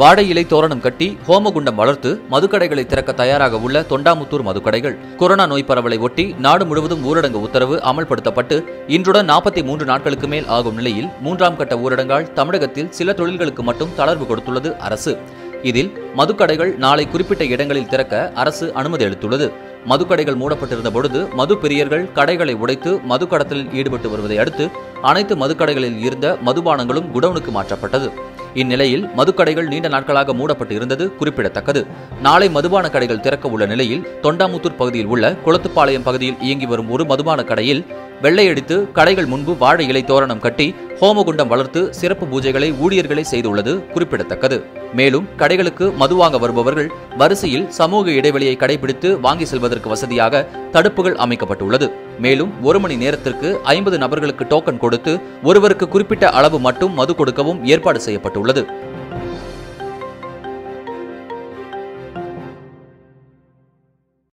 வாழை இலை தோரணம் கட்டி ஹோமகுண்டம் வளர்த்து மதுக்கடைகளை திறக்க தயாராக உள்ள தொண்டாமுத்தூர் மதுக்கடைகள் கொரோனா நோய் பரவலை ஒட்டி நாடு முழுவதும் ஊரடங்கு உத்தரவு அமல்படுத்தப்பட்டு இன்றுடன் நாற்பத்தி மூன்று நாட்களுக்கு மேல் ஆகும் நிலையில் மூன்றாம் கட்ட ஊரடங்கால் தமிழகத்தில் சில தொழில்களுக்கு மட்டும் தளர்வு கொடுத்துள்ளது அரசு இதில் மதுக்கடைகள் நாளை குறிப்பிட்ட இடங்களில் திறக்க அரசு அனுமதி அளித்துள்ளது மதுக்கடைகள் மூடப்பட்டிருந்த பொழுது மது பிரியர்கள் கடைகளை உடைத்து மது கடத்தலில் ஈடுபட்டு வருவதை அடுத்து அனைத்து மதுக்கடைகளில் இருந்த மதுபானங்களும் குடவுனுக்கு மாற்றப்பட்டது இந்நிலையில் மதுக்கடைகள் நீண்ட நாட்களாக மூடப்பட்டு இருந்தது குறிப்பிடத்தக்கது நாளை மதுபான கடைகள் திறக்க உள்ள நிலையில் தொண்டாமுத்தூர் பகுதியில் உள்ள குளத்துப்பாளையம் பகுதியில் இயங்கி வரும் ஒரு மதுபான கடையில் வெள்ளையடித்து கடைகள் முன்பு வாழை இலை தோரணம் கட்டி ஹோமகுண்டம் வளர்த்து சிறப்பு பூஜைகளை ஊழியர்களை செய்துள்ளது குறிப்பிடத்தக்கது மேலும் கடைகளுக்கு மது வாங்க வருபவர்கள் வரிசையில் சமூக இடைவெளியை கடைபிடித்து வாங்கி செல்வதற்கு வசதியாக தடுப்புகள் அமைக்கப்பட்டுள்ளது மேலும் ஒரு மணி நேரத்திற்கு ஐம்பது நபர்களுக்கு டோக்கன் கொடுத்து ஒருவருக்கு குறிப்பிட்ட அளவு மட்டும் மது கொடுக்கவும் ஏற்பாடு செய்யப்பட்டுள்ளது